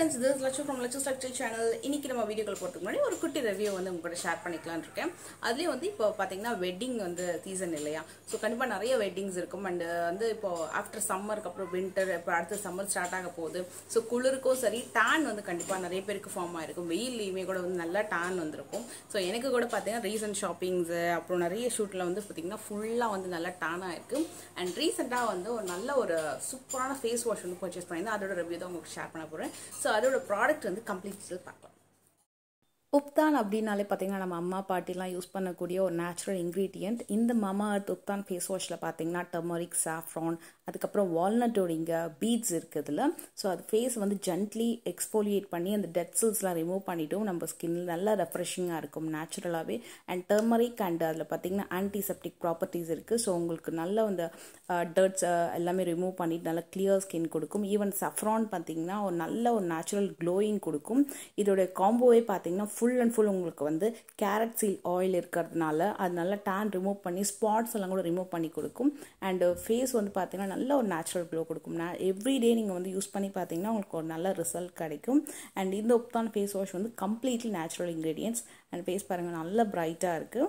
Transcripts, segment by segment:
friends this லட்சம் from லட்சம் structure channel இன்னைக்கு நம்ம வீடியோக்கள் போகிறதுக்கு முன்னாடி ஒரு குட்டி ரிவ்யூ வந்து உங்க கூட ஷேர் பண்ணிக்கலாம்னு இருக்கேன் அதுலேயும் வந்து இப்போ பார்த்தீங்கன்னா வெட்டிங் வந்து சீசன் இல்லையா ஸோ கண்டிப்பாக நிறைய வெட்டிங்ஸ் இருக்கும் அண்ட் வந்து இப்போ ஆஃப்டர் சம்மருக்கு அப்புறம் வின்டர் இப்போ அடுத்த சம்மர் ஸ்டார்ட் ஆக போகுது ஸோ குளிருக்கும் சரி டேன் வந்து கண்டிப்பாக நிறைய பேருக்கு ஃபார்ம் ஆயிருக்கும் வெயில்லையுமே கூட வந்து நல்லா டேன் வந்திருக்கும் ஸோ எனக்கு கூட பார்த்தீங்கன்னா ரீசன்ட் ஷாப்பிங்ஸு அப்புறம் நிறைய ஷூட்டில் வந்து பார்த்தீங்கன்னா ஃபுல்லாக வந்து நல்லா டேன் ஆயிருக்கு அண்ட் ரீசெண்டாக வந்து ஒரு நல்ல ஒரு சூப்பரான ஃபேஸ் வாஷ் வந்து பர்ச்சேஸ் பண்ணியிருந்தேன் அதோட ரிவ்யூ தான் உங்களுக்கு ஷேர் பண்ண போகிறேன் ஸோ அதோட ப்ராடக்ட் வந்து கம்ப்ளீட் பார்க்கலாம் உப்தான் அப்படின்னாலே பார்த்தீங்கன்னா நம்ம அம்மா பாட்டிலாம் யூஸ் பண்ணக்கூடிய ஒரு நேச்சுரல் இன்க்ரீடியன்ட் இந்த மாமா அர்த் உப்தான் ஃபேஸ் வாஷில் பார்த்தீங்கன்னா டர்மரிக் சாஃப்ரான் அதுக்கப்புறம் வால்நட்டோட இங்கே பீட்ஸ் இருக்குதுல ஸோ அது ஃபேஸ் வந்து ஜென்ட்லி எக்ஸ்போலியேட் பண்ணி அந்த டெட் செல்ஸ்லாம் ரிமூவ் பண்ணிவிட்டும் நம்ம ஸ்கின் நல்லா ரெஃப்ரெஷிங்காக இருக்கும் நேச்சுரலாகவே அண்ட் டர்மரிக் அண்ட் அதில் பார்த்தீங்கன்னா ஆன்டிசெப்டிக் ப்ராப்பர்ட்டிஸ் இருக்குது ஸோ உங்களுக்கு நல்ல அந்த டர்ட்ஸ் எல்லாமே ரிமூவ் பண்ணிட்டு நல்லா கிளியர் ஸ்கின் கொடுக்கும் ஈவன் சஃப்ரான் பார்த்தீங்கன்னா ஒரு நல்ல ஒரு நேச்சுரல் க்ளோயிங் கொடுக்கும் இதோட காம்போவே பார்த்தீங்கன்னா ஃபுல் அண்ட் ஃபுல் உங்களுக்கு வந்து கேரட் சீல் ஆயில் இருக்கிறதுனால அது நல்லா டேன் ரிமூவ் பண்ணி ஸ்பாட்ஸ் எல்லாம் கூட ரிமூவ் பண்ணி கொடுக்கும் அண்ட் ஃபேஸ் வந்து பார்த்தீங்கன்னா நல்ல ஒரு நேச்சுரல் க்ளோ கொடுக்கும் எவ்ரி டே நீங்கள் வந்து யூஸ் பண்ணி பார்த்தீங்கன்னா உங்களுக்கு ஒரு நல்ல ரிசல்ட் கிடைக்கும் அண்ட் இந்த உப்தான் ஃபேஸ் வாஷ் வந்து completely natural ingredients and face பாருங்கள் நல்ல பிரைட்டாக இருக்குது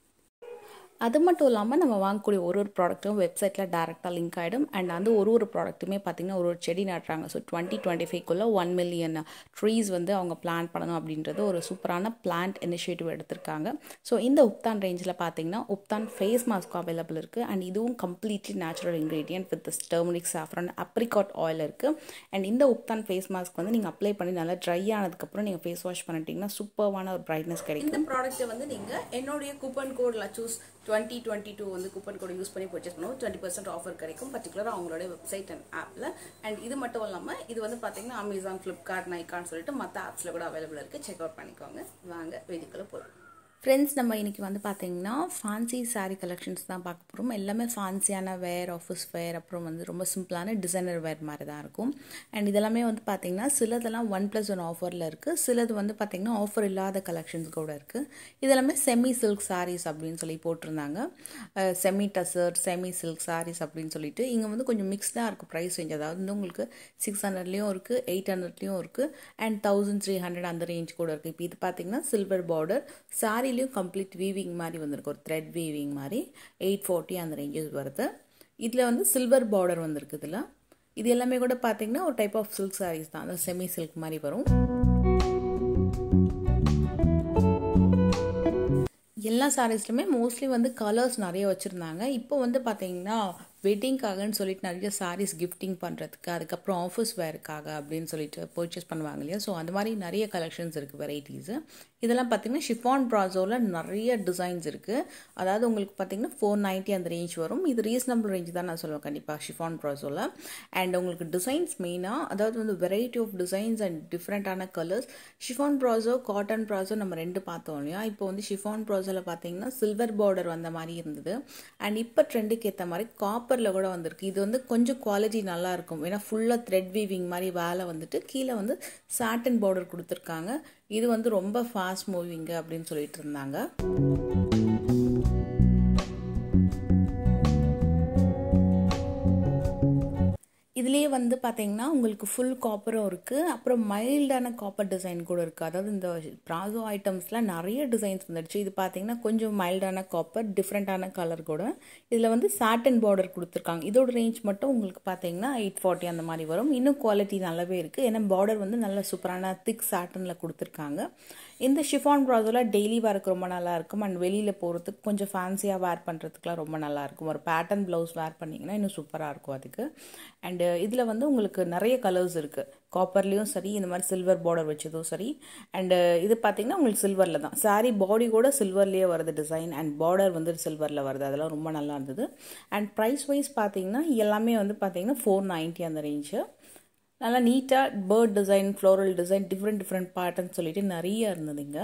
அது மட்டும் இல்லாமல் நம்ம வாங்கக்கூடிய ஒரு ஒரு ப்ராடக்ட்டும் வெப்சைட்டில் டேரெக்டாக லிங்க் ஆகிடும் அண்ட் அந்த ஒரு ஒரு ப்ராடக்ட்டுமே பார்த்திங்கன்னா ஒரு ஒரு செடி நட்டுறாங்க ஸோ டுவெண்ட்டி டுவெண்ட்டி ஃபைவ்க்குள்ளே ஒன் மில்லியன் ட்ரீஸ் வந்து அவங்க பிளான் பண்ணணும் அப்படின்றது ஒரு சூப்பரான பிளான்ட் இனிஷியேட்டிவ் எடுத்திருக்காங்க ஸோ இந்த உப்தான் ரேஞ்சில் பார்த்தீங்கன்னா உப்தான் ஃபேஸ் மாஸ்க் அவைலபிள் இருக்குது அண்ட் இதுவும் completely natural ingredient with turmeric saffron apricot oil இருக்குது அண்ட் இந்த உப்தான் ஃபேஸ் மாஸ்க் வந்து நீங்கள் அப்ளை பண்ணி நல்லா ட்ரை ஆனதுக்கப்புறம் நீங்கள் ஃபேஸ் வாஷ் பண்ணிட்டீங்கன்னா சூப்பரான ஒரு பிரைட்னஸ் கிடைக்கும் இந்த ப்ராடக்ட்டை வந்து நீங்கள் என்னுடைய coupon code Lachus twenty twenty two வந்து கூப்பன் கோட் யூஸ் பண்ணி பர்ச்சேஸ் பண்ணுவோம் டுவெண்ட்டி பர்சன்ட் ஆஃபர் கிடைக்கும் பர்டிகுலராக அவங்களோட வெப்சைட் அண்ட் ஆப்பில் அண்ட் இது மட்டும் இல்லாமல் இது வந்து பார்த்தீங்கன்னா அமேசான் ஃப்ளிப்கார்ட் நைக்கான்னு சொல்லிட்டு மற்ற ஆப்ஸில் கூட அவைலபிள் இருக்குது செக் அவுட் பண்ணிக்கோங்க வாங்க வெடிக்குள்ள போகலாம் ஃப்ரெண்ட்ஸ் நம்ம இன்றைக்கி வந்து பார்த்தீங்கன்னா ஃபேன்சி சாரீ கலெக்ஷன்ஸ் தான் பார்க்க போகிறோம் எல்லாமே ஃபேன்சியான வேர் ஆஃபீஸ் வேர் அப்புறம் வந்து ரொம்ப சிம்பிளான டிசைனர் வேர் மாதிரி தான் இருக்கும் அண்ட் இதெல்லாமே வந்து பார்த்தீங்கன்னா சிலதெல்லாம் ஒன் ப்ளஸ் ஒன் ஆஃபரில் இருக்குது சிலது வந்து பார்த்தீங்கன்னா ஆஃபர் இல்லாத கலெக்ஷன்ஸ் கூட இருக்குது இதெல்லாமே செமி சில்க் சாரீஸ் அப்படின்னு சொல்லி போட்டிருந்தாங்க semi tussar semi silk saris அப்படின்னு சொல்லிட்டு இங்கே வந்து கொஞ்சம் மிக்ஸ்டாக இருக்குது ப்ரைஸ் ரேஞ்ச் அதாவது வந்து உங்களுக்கு சிக்ஸ் ஹண்ட்ரட்லேயும் இருக்குது எயிட் ஹண்ட்ரட்லேயும் இருக்குது அண்ட் தௌசண்ட் த்ரீ ஹண்ட்ரட் அந்த ரேஞ்ச் கூட இருக்குது இப்போ இது பார்த்தீங்கன்னா சில்வர் பார்டர் சாரீ சாரிலையும் கம்ப்ளீட் வீவிங் மாதிரி வந்திருக்கு ஒரு த்ரெட் வீவிங் மாதிரி எயிட் ஃபார்ட்டி அந்த ரேஞ்சஸ் வருது இதில் வந்து சில்வர் பார்டர் வந்திருக்கு இதில் இது எல்லாமே கூட பார்த்தீங்கன்னா ஒரு டைப் ஆஃப் சில்க் சாரீஸ் தான் அந்த செமி சில்க் மாதிரி வரும் எல்லா சாரீஸ்லையுமே மோஸ்ட்லி வந்து கலர்ஸ் நிறைய வச்சுருந்தாங்க இப்போ வந்து பார்த்தீங்கன்னா வெட்டிங்காகன்னு சொல்லிட்டு நிறைய சாரீஸ் கிஃப்டிங் பண்ணுறதுக்கு அதுக்கப்புறம் ஆஃபீஸ் வேருக்காக அப்படின்னு சொல்லிட்டு பர்ச்சேஸ் பண்ணுவாங்க இல்லையா ஸோ அந்த மாதிரி நிறைய கலெக்ஷன்ஸ் இருக்குது வெரைட்டிஸு இதெல்லாம் பார்த்தீங்கன்னா ஷிஃபான் ப்ராசோவில் நிறைய டிசைன்ஸ் இருக்குது அதாவது உங்களுக்கு பார்த்தீங்கன்னா ஃபோர் நைன்ட்டி அந்த ரேஞ்ச் வரும் இது ரீசனபிள் ரேஞ்ச் தான் நான் சொல்லுவேன் கண்டிப்பாக ஷிஃபான் ப்ராசோவில் அண்ட் உங்களுக்கு டிசைன்ஸ் மெயினாக அதாவது வந்து வெரைட்டி ஆஃப் டிசைன்ஸ் அண்ட் டிஃப்ரெண்ட்டான colours chiffon brasso cotton brasso நம்ம ரெண்டு பார்த்தோம் இல்லையா இப்போ வந்து ஷிஃபான் ப்ராசோவில் பார்த்தீங்கன்னா சில்வர் பார்டர் வந்த மாதிரி இருந்தது அண்ட் இப்போ ட்ரெண்டுக்கு ஏற்ற மாதிரி காப்பர் காப்பரில் கூட வந்திருக்கு இது வந்து கொஞ்சம் குவாலிட்டி நல்லா இருக்கும் ஏன்னா ஃபுல்லாக த்ரெட் வீவிங் மாதிரி வேலை வந்துட்டு கீழே வந்து சாட்டன் பார்டர் கொடுத்துருக்காங்க இது வந்து ரொம்ப ஃபாஸ்ட் மூவிங்கு அப்படின்னு சொல்லிட்டு இருந்தாங்க இதுலேயே வந்து பார்த்தீங்கன்னா உங்களுக்கு ஃபுல் காப்பரும் இருக்குது அப்புறம் மைல்டான காப்பர் டிசைன் கூட இருக்குது அதாவது இந்த ப்ராசோ ஐட்டம்ஸ்லாம் நிறைய டிசைன்ஸ் வந்துடுச்சு இது பார்த்தீங்கன்னா கொஞ்சம் மைல்டான காப்பர் டிஃப்ரெண்ட்டான கலர் கூட இதில் வந்து சாட்டன் பார்டர் கொடுத்துருக்காங்க இதோட ரேஞ்ச் மட்டும் உங்களுக்கு பார்த்தீங்கன்னா எயிட் ஃபார்ட்டி அந்த மாதிரி வரும் இன்னும் குவாலிட்டி நல்லாவே இருக்குது ஏன்னா பார்டர் வந்து நல்ல சூப்பரான திக் சாட்டனில் கொடுத்துருக்காங்க இந்த ஷிஃபான் ப்ராசோவில் டெய்லி வேருக்கு ரொம்ப நல்லா இருக்கும் அண்ட் வெளியில் போகிறதுக்கு கொஞ்சம் ஃபேன்சியாக வேர் பண்ணுறதுக்குலாம் ரொம்ப நல்லா இருக்கும் ஒரு பேட்டர்ன் ப்ளவுஸ் வேர் பண்ணிங்கன்னா இன்னும் சூப்பராக இருக்கும் அதுக்கு அண்டு இதில் வந்து உங்களுக்கு நிறைய கலர்ஸ் இருக்குது காப்பர்லேயும் சரி இந்த மாதிரி சில்வர் பார்டர் வச்சதும் சரி அண்டு இது பார்த்தீங்கன்னா உங்களுக்கு சில்வரில் தான் சாரீ பாடி கூட சில்வர்லேயே வருது டிசைன் அண்ட் பார்டர் வந்து சில்வரில் வருது அதெல்லாம் ரொம்ப நல்லா இருந்தது அண்ட் ப்ரைஸ் வைஸ் பார்த்தீங்கன்னா எல்லாமே வந்து பார்த்தீங்கன்னா ஃபோர் நைன்ட்டி அந்த ரேஞ்சு நல்லா நீட்டாக bird design floral design different different pattern சொல்லிட்டு நிறைய இருந்ததுங்க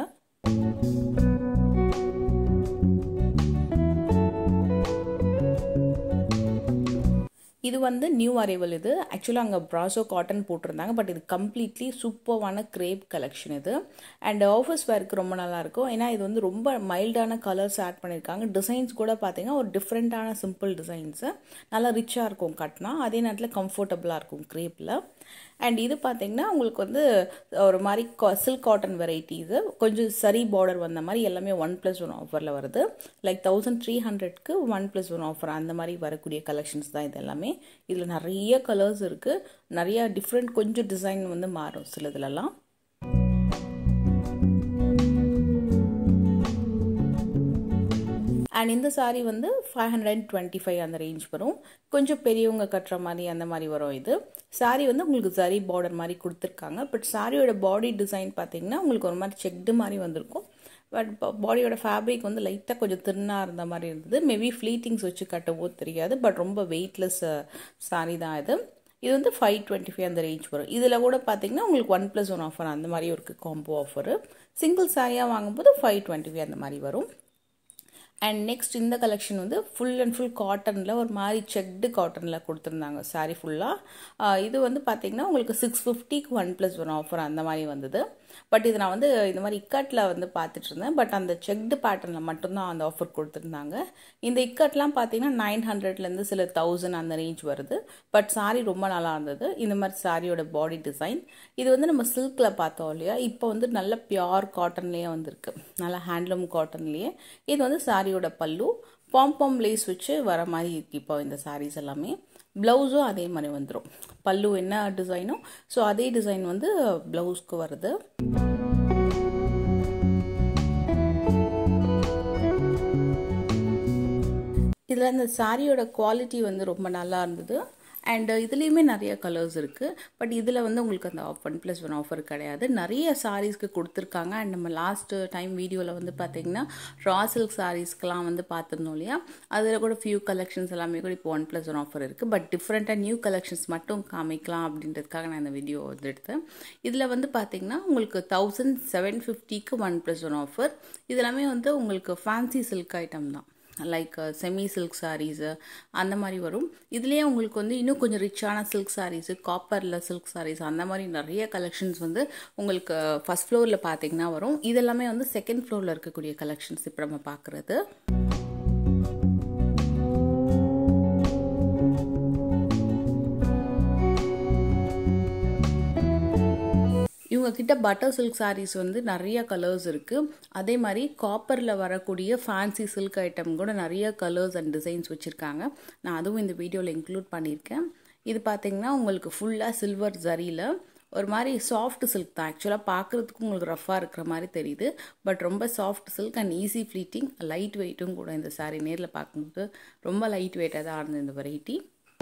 இது வந்து நியூ அரைவல் இது ஆக்சுவலாக அங்கே ப்ராசோ காட்டன் போட்டிருந்தாங்க பட் இது கம்ப்ளீட்லி சூப்பர்வான கிரேப் கலெக்ஷன் இது அண்ட் ஆஃபீஸ் வேர்க்கு ரொம்ப நல்லாயிருக்கும் ஏன்னா இது வந்து ரொம்ப மைல்டான கலர்ஸ் ஆட் பண்ணியிருக்காங்க டிசைன்ஸ் கூட பார்த்தீங்கன்னா ஒரு டிஃப்ரெண்ட்டான சிம்பிள் டிசைன்ஸு நல்லா ரிச்சாக இருக்கும் கட்டினா அதே நேரத்தில் கம்ஃபர்டபுளாக இருக்கும் கிரேப்பில் அண்ட் இது பார்த்தீங்கன்னா உங்களுக்கு வந்து ஒரு மாதிரி சில்க் காட்டன் வெரைட்டி இது கொஞ்சம் சரி பார்டர் வந்த மாதிரி எல்லாமே ஒன் ப்ளஸ் ஒன் ஆஃபரில் வருது லைக் தௌசண்ட் த்ரீ ஹண்ட்ரட்க்கு ஒன் ப்ளஸ் ஒன் ஆஃபர் அந்த மாதிரி வரக்கூடிய கலெக்ஷன்ஸ் தான் இது எல்லாமே இதில் நிறைய கலர்ஸ் இருக்குது நிறைய டிஃப்ரெண்ட் கொஞ்சம் டிசைன் வந்து மாறும் சிலதுலலாம் அண்ட் இந்த சாரீ வந்து five hundred and twenty five அந்த ரேஞ்ச் வரும் கொஞ்சம் பெரியவங்க கட்டுற மாதிரி அந்த மாதிரி வரும் இது சாரீ வந்து உங்களுக்கு சரி பார்டர் மாதிரி கொடுத்துருக்காங்க பட் சாரியோட பாடி டிசைன் பார்த்தீங்கன்னா உங்களுக்கு ஒரு மாதிரி செக்டு மாதிரி வந்திருக்கும் பட் பாடியோட ஃபேப்ரிக் வந்து லைட்டாக கொஞ்சம் தின்னாக இருந்த மாதிரி இருந்தது மேபி ஃப்ளீட்டிங்ஸ் வச்சு கட்டவோ தெரியாது பட் ரொம்ப வெயிட்லெஸ் சாரீ தான் இது இது வந்து ஃபைவ் டுவெண்ட்டி ஃபைவ் அந்த ரேஞ்ச் வரும் இதில் கூட பார்த்தீங்கன்னா உங்களுக்கு ஒன் ப்ளஸ் ஒன் ஆஃபர் அந்த மாதிரி இருக்குது காம்போ ஆஃபரு சிங்கிள் சாரியாக வாங்கும்போது ஃபைவ் டுவெண்ட்டி ஃபைவ் அந்த மாதிரி வரும் அண்ட் நெக்ஸ்ட் இந்த கலெக்ஷன் வந்து ஃபுல் அண்ட் ஃபுல் காட்டனில் ஒரு மாதிரி செக்டு காட்டனில் கொடுத்துருந்தாங்க சாரீ ஃபுல்லாக இது வந்து பார்த்திங்கன்னா உங்களுக்கு சிக்ஸ் ஃபிஃப்டிக்கு ஒன் ப்ளஸ் ஒன் ஆஃபர் அந்த மாதிரி வந்தது பட் இது நான் வந்து இந்த மாதிரி இக்கட்டில் வந்து பார்த்துட்டு இருந்தேன் பட் அந்த செக்டு பேட்டர்னில் மட்டும்தான் அந்த ஆஃபர் கொடுத்துருந்தாங்க இந்த இக்கட்லாம் பார்த்தீங்கன்னா நைன் ஹண்ட்ரட்லேருந்து சில தௌசண்ட் அந்த ரேஞ்ச் வருது பட் சாரீ ரொம்ப நல்லா இருந்தது இந்த மாதிரி சாரியோட பாடி டிசைன் இது வந்து நம்ம சில்கில் பார்த்தோம் இல்லையா இப்போ வந்து நல்ல பியோர் காட்டன்லேயே வந்திருக்கு நல்லா ஹேண்ட்லூம் காட்டன்லேயே இது வந்து சாரியோட பல்லு பாம் லேஸ் வச்சு வர மாதிரி இருக்கு இப்போ இந்த சாரீஸ் எல்லாமே ப்ளவுஸும் அதே மாதிரி வந்துடும் பல்லு என்ன டிசைனோ ஸோ அதே டிசைன் வந்து ப்ளவுஸ்க்கு வருது இதில் இந்த சாரியோட குவாலிட்டி வந்து ரொம்ப நல்லா இருந்தது அண்ட் இதுலேயுமே நிறைய கலர்ஸ் இருக்குது பட் இதில் வந்து உங்களுக்கு அந்த ஒன் ப்ளஸ் ஒன் ஆஃபர் கிடையாது நிறைய சாரீஸ்க்கு கொடுத்துருக்காங்க அண்ட் நம்ம லாஸ்ட் டைம் வீடியோவில் வந்து பார்த்தீங்கன்னா ரா சில்க் சாரீஸ்க்கெலாம் வந்து பார்த்துருந்தோம் இல்லையா அதில் கூட ஃபியூ கலெக்ஷன்ஸ் எல்லாமே கூட இப்போ ஒன் ப்ளஸ் ஒன் ஆஃபர் இருக்குது பட் டிஃப்ரெண்ட்டாக நியூ கலெக்ஷன்ஸ் மட்டும் காமிக்கலாம் அப்படின்றதுக்காக நான் இந்த வீடியோ வந்து எடுத்தேன் இதில் வந்து பார்த்தீங்கன்னா உங்களுக்கு தௌசண்ட் செவன் ஃபிஃப்டிக்கு ஒன் ப்ளஸ் ஒன் ஆஃபர் இதெல்லாமே வந்து உங்களுக்கு ஃபேன்சி சில்க் ஐட்டம் தான் லைக் செமி சில்க் சாரீஸு அந்த மாதிரி வரும் இதுலேயே உங்களுக்கு வந்து இன்னும் கொஞ்சம் ரிச்சான சில்க் சாரீஸு காப்பரில் சில்க் சாரீஸ் அந்த மாதிரி நிறைய கலெக்ஷன்ஸ் வந்து உங்களுக்கு ஃபஸ்ட் ஃப்ளோரில் பார்த்தீங்கன்னா வரும் இதெல்லாமே வந்து செகண்ட் ஃப்ளோரில் இருக்கக்கூடிய கலெக்ஷன்ஸ் இப்போ நம்ம பார்க்குறது இவங்க கிட்ட பட்டர் சில்க் சாரீஸ் வந்து நிறைய கலர்ஸ் இருக்குது அதே மாதிரி காப்பரில் வரக்கூடிய ஃபேன்சி சில்க் ஐட்டம் கூட நிறைய கலர்ஸ் அண்ட் டிசைன்ஸ் வச்சுருக்காங்க நான் அதுவும் இந்த வீடியோவில் இன்க்ளூட் பண்ணியிருக்கேன் இது பார்த்தீங்கன்னா உங்களுக்கு ஃபுல்லாக சில்வர் ஜரியில் ஒரு மாதிரி சாஃப்ட் சில்க் தான் ஆக்சுவலாக பார்க்குறதுக்கு உங்களுக்கு ரஃப்பாக இருக்கிற மாதிரி தெரியுது பட் ரொம்ப soft silk and easy pleating light வெயிட்டும் கூட இந்த சாரீ நேரில் பார்க்கும்போது ரொம்ப லைட் வெயிட்டாக தான் இருந்தது இந்த வெரைட்டி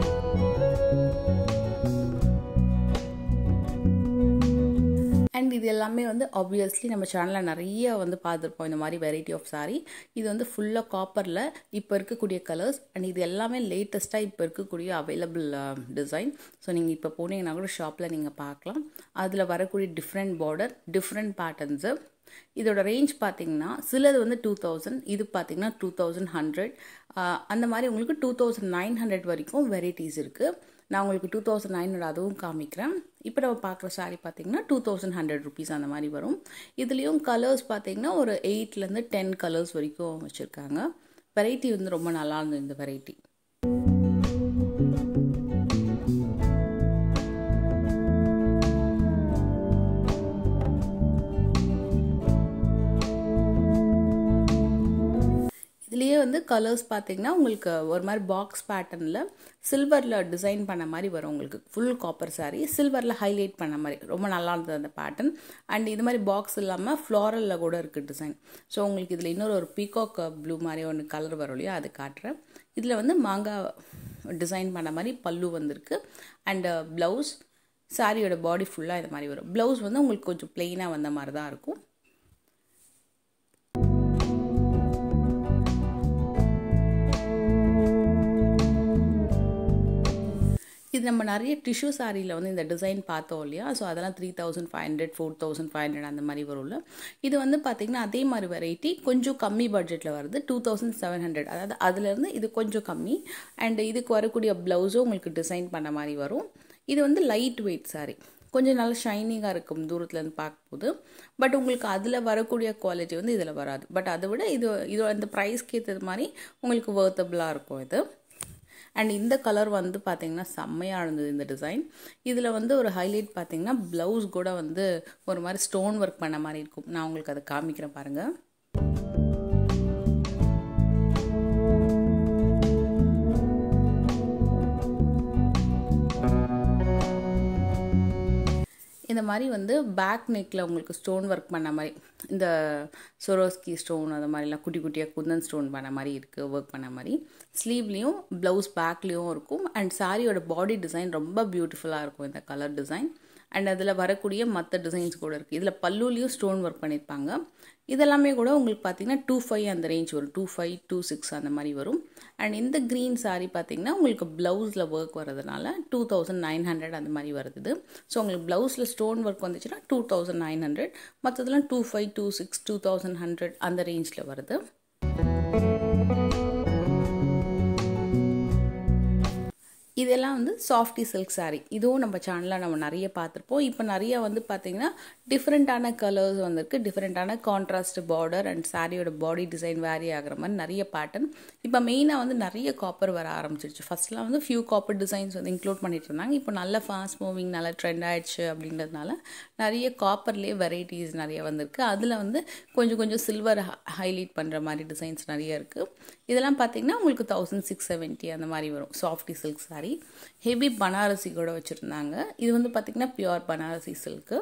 அண்ட் இது எல்லாமே வந்து ஆப்வியஸ்லி நம்ம சேனலில் நிறைய வந்து பார்த்துருப்போம் இந்த மாதிரி வெரைட்டி ஆஃப் சாரீ இது வந்து ஃபுல்லாக காப்பரில் இப்போ இருக்கக்கூடிய கலர்ஸ் அண்ட் இது எல்லாமே லேட்டஸ்ட்டாக இப்போ இருக்கக்கூடிய அவைலபிள் டிசைன் ஸோ நீங்கள் இப்போ போனீங்கன்னா கூட ஷாப்பில் நீங்கள் பார்க்கலாம் அதில் வரக்கூடிய டிஃப்ரெண்ட் பார்டர் டிஃப்ரெண்ட் பேட்டர்ன்ஸு இதோட ரேஞ்ச் பார்த்தீங்கன்னா சிலது வந்து டூ தௌசண்ட் இது பார்த்தீங்கன்னா டூ தௌசண்ட் ஹண்ட்ரட் அந்த மாதிரி உங்களுக்கு டூ தௌசண்ட் நைன் ஹண்ட்ரட் வரைக்கும் வெரைட்டிஸ் இருக்குது நான் உங்களுக்கு டூ தௌசண்ட் நைன் ஹண்ட்ரட் அதுவும் காமிக்கிறேன் இப்போ நம்ம பார்க்குற சாரீ பார்த்தீங்கன்னா டூ தௌசண்ட் ஹண்ட்ரட் ருபீஸ் அந்த மாதிரி வரும் இதுலேயும் கலர்ஸ் பார்த்தீங்கன்னா ஒரு எயிட்லேருந்து டென் கலர்ஸ் வரைக்கும் வச்சுருக்காங்க வெரைட்டி வந்து ரொம்ப நல்லா இருந்தது இந்த வெரைட்டி இதுலேயே வந்து கலர்ஸ் பார்த்தீங்கன்னா உங்களுக்கு ஒரு மாதிரி பாக்ஸ் பேட்டர்னில் சில்வரில் டிசைன் பண்ண மாதிரி வரும் உங்களுக்கு ஃபுல் காப்பர் சாரீ சில்வரில் ஹைலைட் பண்ண மாதிரி ரொம்ப நல்லா இருந்தது அந்த பேட்டர்ன் அண்ட் இது மாதிரி பாக்ஸ் இல்லாமல் ஃப்ளாரலில் கூட இருக்குது டிசைன் ஸோ உங்களுக்கு இதில் இன்னொரு ஒரு பீகாக் ப்ளூ மாதிரி ஒன்று கலர் வரும் இல்லையா அது காட்டுறேன் இதில் வந்து மாங்காய் டிசைன் பண்ண மாதிரி பல்லு வந்திருக்கு அண்டு ப்ளவுஸ் சாரியோட பாடி ஃபுல்லாக இது மாதிரி வரும் ப்ளவுஸ் வந்து உங்களுக்கு கொஞ்சம் பிளெயினாக வந்த மாதிரி தான் இருக்கும் இது நம்ம நிறைய டிஷ்யூ சாரியில் வந்து இந்த டிசைன் பார்த்தோம் இல்லையா ஸோ அதெல்லாம் three thousand five hundred four thousand five hundred அந்த மாதிரி வரும்ல இது வந்து பார்த்திங்கன்னா அதே மாதிரி வெரைட்டி கொஞ்சம் கம்மி பட்ஜெட்டில் வருது டூ தௌசண்ட் செவன் ஹண்ட்ரட் அதாவது அதுலேருந்து இது கொஞ்சம் கம்மி அண்ட் இதுக்கு வரக்கூடிய ப்ளவுஸும் உங்களுக்கு டிசைன் பண்ண மாதிரி வரும் இது வந்து லைட் வெயிட் சாரி கொஞ்சம் நல்லா ஷைனிங்காக இருக்கும் தூரத்துலேருந்து பார்க்கும்போது பட் உங்களுக்கு அதில் வரக்கூடிய குவாலிட்டி வந்து இதில் வராது பட் அதை விட இது இது அந்த ப்ரைஸ்க்கு ஏற்றது மாதிரி உங்களுக்கு வேர்த்தபுளாக இருக்கும் இது அண்ட் இந்த கலர் வந்து பார்த்தீங்கன்னா செம்மையாக இருந்தது இந்த டிசைன் இதில் வந்து ஒரு ஹைலைட் பார்த்தீங்கன்னா ப்ளவுஸ் கூட வந்து ஒரு மாதிரி ஸ்டோன் ஒர்க் பண்ண மாதிரி இருக்கும் நான் உங்களுக்கு அதை காமிக்கிறேன் பாருங்கள் இந்த மாதிரி வந்து பேக் நெக்கில் உங்களுக்கு ஸ்டோன் ஒர்க் பண்ண மாதிரி இந்த சொரோஸ்கி ஸ்டோன் அது மாதிரிலாம் குட்டி குட்டியாக குந்தன் ஸ்டோன் பண்ண மாதிரி இருக்குது ஒர்க் பண்ண மாதிரி ஸ்லீவ்லேயும் ப்ளவுஸ் பேக்லேயும் இருக்கும் அண்ட் சாரியோட பாடி டிசைன் ரொம்ப பியூட்டிஃபுல்லாக இருக்கும் இந்த கலர் டிசைன் அண்ட் அதில் வரக்கூடிய மற்ற டிசைன்ஸ் கூட இருக்குது இதில் பல்லுலேயும் ஸ்டோன் ஒர்க் பண்ணியிருப்பாங்க இதெல்லாமே கூட உங்களுக்கு பார்த்தீங்கன்னா டூ ஃபைவ் அந்த ரேஞ்ச் வரும் டூ ஃபைவ் டூ சிக்ஸ் அந்த மாதிரி வரும் அண்ட் இந்த க்ரீன் சாரீ பார்த்தீங்கன்னா உங்களுக்கு ப்ளவுஸில் ஒர்க் வரதுனால டூ தௌசண்ட் நைன் ஹண்ட்ரட் அந்த மாதிரி வருது ஸோ உங்களுக்கு ப்ளவுஸில் ஸ்டோன் ஒர்க் வந்துச்சுன்னா டூ தௌசண்ட் நைன் ஹண்ட்ரட் மற்றதெல்லாம் two five two six two thousand hundred அந்த ரேஞ்சில் வருது இதெல்லாம் வந்து சாஃப்டி சில்க் சாரீ இதுவும் நம்ம சேனலில் நம்ம நிறைய பார்த்துருப்போம் இப்போ நிறைய வந்து பார்த்திங்கன்னா டிஃப்ரெண்ட்டான கலர்ஸ் வந்திருக்கு டிஃப்ரெண்ட்டான கான்ட்ராஸ்ட் பார்டர் அண்ட் சாரியோட பாடி டிசைன் வேரி ஆகிற மாதிரி நிறைய பேட்டர்ன் இப்போ மெயினாக வந்து நிறைய காப்பர் வர ஆரம்பிச்சிருச்சு ஃபஸ்ட்லாம் வந்து ஃபியூ காப்பர் டிசைன்ஸ் வந்து இன்க்ளூட் பண்ணிட்டு இருந்தாங்க இப்போ நல்ல ஃபாஸ்ட் மூவிங் நல்ல ட்ரெண்ட் ஆயிடுச்சு அப்படின்றதுனால நிறைய காப்பர்லேயே வெரைட்டிஸ் நிறைய வந்திருக்கு அதில் வந்து கொஞ்சம் கொஞ்சம் சில்வர் ஹைலைட் பண்ணுற மாதிரி டிசைன்ஸ் நிறைய இருக்குது இதெல்லாம் பார்த்தீங்கன்னா உங்களுக்கு தௌசண்ட் சிக்ஸ் செவன்ட்டி அந்த மாதிரி வரும் softy silk sari heavy Banarasi கூட வச்சுருந்தாங்க இது வந்து பார்த்திங்கன்னா பியூர் பனாரசி சில்க்கு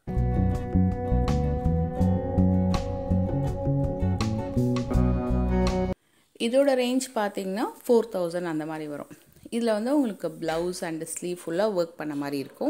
இதோட ரேஞ்ச் பார்த்தீங்கன்னா ஃபோர் தௌசண்ட் அந்த மாதிரி வரும் இதில் வந்து உங்களுக்கு ப்ளவுஸ் அண்ட் ஸ்லீவ் ஃபுல்லாக ஒர்க் பண்ண மாதிரி இருக்கும்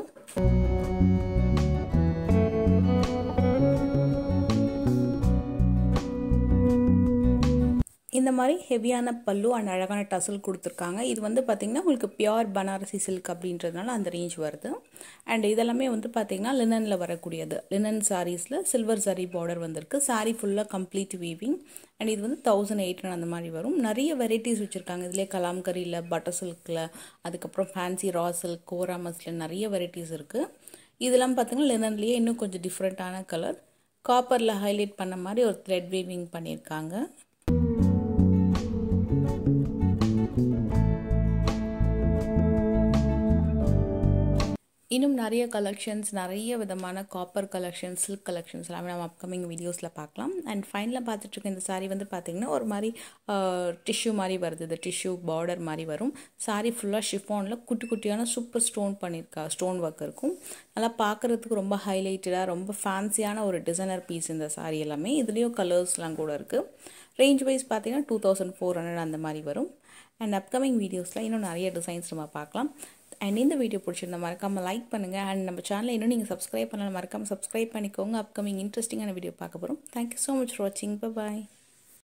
இந்த மாதிரி ஹெவியான பல்லு அண்ட் அழகான டசல் கொடுத்துருக்காங்க இது வந்து பார்த்திங்கன்னா உங்களுக்கு பியோர் பனாரசி சில்க் அப்படின்றதுனால அந்த ரேஞ்ச் வருது அண்ட் இதெல்லாமே வந்து பார்த்திங்கன்னா லினனில் வரக்கூடியது லினன் சாரீஸில் சில்வர் சாரீ பார்டர் வந்திருக்கு சாரீ ஃபுல்லாக கம்ப்ளீட் வீவிங் அண்ட் இது வந்து தௌசண்ட் எயிட் அந்த மாதிரி வரும் நிறைய வெரைட்டிஸ் வச்சுருக்காங்க இதுலேயே கலாம்கரியில் பட்டர் சில்கில் அதுக்கப்புறம் fancy raw silk kora muslin நிறைய வெரைட்டிஸ் இருக்குது இதெல்லாம் பார்த்திங்கன்னா லினன்லேயே இன்னும் கொஞ்சம் டிஃப்ரெண்ட்டான கலர் காப்பரில் ஹைலைட் பண்ண மாதிரி ஒரு த்ரெட் வீவிங் பண்ணியிருக்காங்க இன்னும் நிறைய கலெக்ஷன்ஸ் நிறைய விதமான காப்பர் கலெக்ஷன்ஸ் சில்க் கலெக்ஷன்ஸ் எல்லாமே நம்ம அப்கமிங் வீடியோஸில் பார்க்கலாம் அண்ட் ஃபைனலாக பார்த்துட்ருக்க இந்த சாரீ வந்து பார்த்திங்கன்னா ஒரு மாதிரி டிஷ்யூ மாதிரி வருது இந்த டிஷ்யூ பார்டர் மாதிரி வரும் சாரீ ஃபுல்லாக ஷிஃபானில் குட்டி குட்டியான சூப்பர் ஸ்டோன் பண்ணியிருக்கா ஸ்டோன் ஒர்க் இருக்கும் நல்லா பார்க்குறதுக்கு ரொம்ப ஹைலைட்டடாக ரொம்ப ஃபேன்சியான ஒரு டிசைனர் பீஸ் இந்த சாரீ எல்லாமே இதுலேயும் கலர்ஸ்லாம் கூட இருக்குது ரேஞ்ச் வைஸ் பார்த்தீங்கன்னா டூ தௌசண்ட் ஃபோர் ஹண்ட்ரட் அந்த மாதிரி வரும் அண்ட் அப்கமிங் வீடியோஸில் இன்னும் நிறைய டிசைன்ஸ் நம்ம பார்க்கலாம் அண்ட் இந்த வீடியோ பிடிச்சிருந்தா மறக்காமல் லைக் பண்ணுங்கள் அண்ட் நம்ம சேனலை இன்னும் நீங்கள் சப்ஸ்கிரைப் பண்ணலாம் மறக்காமல் சப்ஸ்கிரைப் பண்ணிக்கோங்க அப்கமிங் இன்ட்ரெஸ்டிங்கான வீடியோ பார்க்க போகிறோம் தேங்க்யூ ஸோ மச் ஃபார் வாட்சிங் பாய்